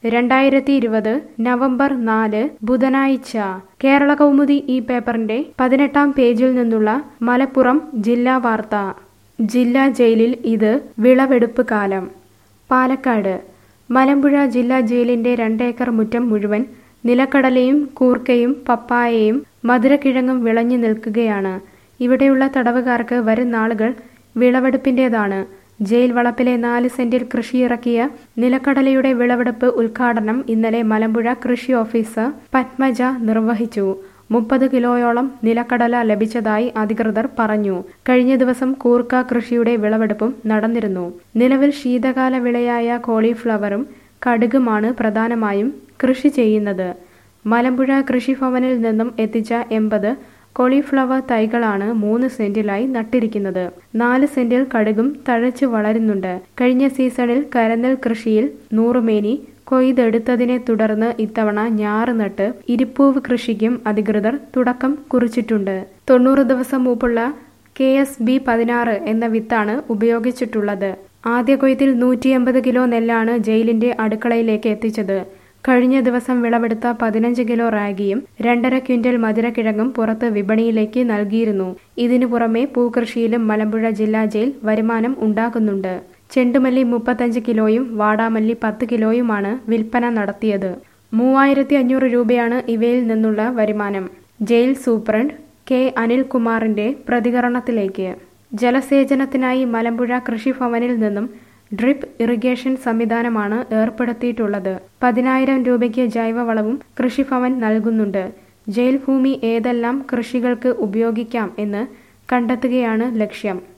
രണ്ടായിരത്തി ഇരുപത് നവംബർ നാല് ബുധനാഴ്ച കേരള കൗമുദി ഈ പേപ്പറിന്റെ പതിനെട്ടാം പേജിൽ നിന്നുള്ള മലപ്പുറം ജില്ലാ വാർത്ത ജില്ലാ ജയിലിൽ ഇത് വിളവെടുപ്പ് കാലം പാലക്കാട് മലമ്പുഴ ജില്ലാ ജയിലിന്റെ രണ്ടേക്കർ മുറ്റം മുഴുവൻ നിലക്കടലയും കൂർക്കയും പപ്പായയും മധുരക്കിഴങ്ങും വിളഞ്ഞു നിൽക്കുകയാണ് ഇവിടെയുള്ള തടവുകാർക്ക് വരും നാളുകൾ വിളവെടുപ്പിന്റേതാണ് ജയിൽ വളപ്പിലെ നാല് സെന്റിൽ കൃഷിയിറക്കിയ നിലക്കടലയുടെ വിളവെടുപ്പ് ഉദ്ഘാടനം ഇന്നലെ മലമ്പുഴ കൃഷി ഓഫീസർ പത്മജ നിർവഹിച്ചു മുപ്പത് കിലോയോളം നിലക്കടല ലഭിച്ചതായി അധികൃതർ പറഞ്ഞു കഴിഞ്ഞ ദിവസം കൂർക്ക കൃഷിയുടെ വിളവെടുപ്പും നടന്നിരുന്നു നിലവിൽ ശീതകാല വിളയായ കോളിഫ്ലവറും കടുകുമാണ് പ്രധാനമായും കൃഷി ചെയ്യുന്നത് മലമ്പുഴ കൃഷിഭവനിൽ നിന്നും എത്തിച്ച എൺപത് കോളിഫ്ലവർ തൈകളാണ് മൂന്ന് സെന്റിലായി നട്ടിരിക്കുന്നത് നാല് സെന്റിൽ കടുകും തഴച്ചു വളരുന്നുണ്ട് കഴിഞ്ഞ സീസണിൽ കരനെൽ കൃഷിയിൽ നൂറുമേനി കൊയ്തെടുത്തതിനെ തുടർന്ന് ഇത്തവണ ഞാറ് നട്ട് ഇരിപ്പൂവ് കൃഷിക്കും അധികൃതർ തുടക്കം കുറിച്ചിട്ടുണ്ട് തൊണ്ണൂറ് ദിവസം മുമ്പുള്ള കെ എസ് ബി പതിനാറ് എന്ന വിത്താണ് ഉപയോഗിച്ചിട്ടുള്ളത് ആദ്യ കൊയ്ത്തിൽ നൂറ്റി എൺപത് കിലോ നെല്ലാണ് ജയിലിന്റെ അടുക്കളയിലേക്ക് എത്തിച്ചത് കഴിഞ്ഞ ദിവസം വിളവെടുത്ത പതിനഞ്ച് കിലോ റാഗിയും രണ്ടര ക്വിന്റൽ മധുരക്കിഴങ്ങും പുറത്ത് വിപണിയിലേക്ക് നൽകിയിരുന്നു ഇതിനു പുറമെ പൂകൃഷിയിലും മലമ്പുഴ ജില്ലാ ജയിൽ വരുമാനം ഉണ്ടാക്കുന്നുണ്ട് ചെണ്ടുമല്ലി മുപ്പത്തഞ്ച് കിലോയും വാടാമല്ലി പത്ത് കിലോയുമാണ് വിൽപ്പന നടത്തിയത് മൂവായിരത്തി അഞ്ഞൂറ് രൂപയാണ് ഇവയിൽ നിന്നുള്ള വരുമാനം ജയിൽ സൂപ്രണ്ട് കെ അനിൽകുമാറിന്റെ പ്രതികരണത്തിലേക്ക് ജലസേചനത്തിനായി മലമ്പുഴ കൃഷിഭവനിൽ നിന്നും ഡ്രിപ്പ് ഇറിഗേഷൻ സംവിധാനമാണ് ഏർപ്പെടുത്തിയിട്ടുള്ളത് പതിനായിരം രൂപയ്ക്ക് ജൈവവളവും കൃഷിഭവൻ നൽകുന്നുണ്ട് ജയിൽ ഭൂമി ഏതെല്ലാം കൃഷികൾക്ക് ഉപയോഗിക്കാം എന്ന് കണ്ടെത്തുകയാണ് ലക്ഷ്യം